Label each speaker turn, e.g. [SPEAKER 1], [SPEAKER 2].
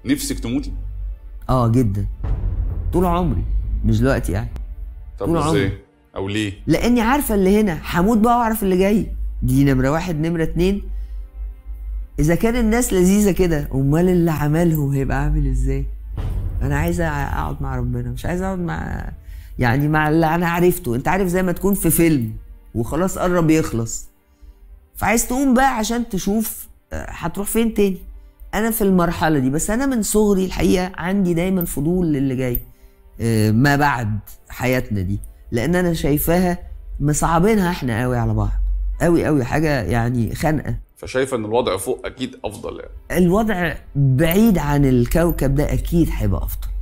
[SPEAKER 1] نفسك تموتي
[SPEAKER 2] اه جدا طول عمري مش دلوقتي يعني
[SPEAKER 1] طب
[SPEAKER 2] طول
[SPEAKER 1] ازاي
[SPEAKER 2] عمري.
[SPEAKER 1] او ليه
[SPEAKER 2] لاني عارفه اللي هنا هموت بقى واعرف اللي جاي دي نمره واحد نمره اتنين اذا كان الناس لذيذه كده امال اللي عملهم هيبقى عامل ازاي انا عايز اقعد مع ربنا مش عايز اقعد مع يعني مع اللي انا عرفته انت عارف زي ما تكون في فيلم وخلاص قرب يخلص فعايز تقوم بقى عشان تشوف آه، هتروح فين تاني انا في المرحله دي بس انا من صغري الحقيقه عندي دايما فضول للي جاي آه، ما بعد حياتنا دي لان انا شايفاها مصعبينها احنا قوي على بعض قوي قوي حاجه يعني خانقه
[SPEAKER 1] فشايفه ان الوضع فوق اكيد افضل يعني
[SPEAKER 2] الوضع بعيد عن الكوكب ده اكيد هيبقى افضل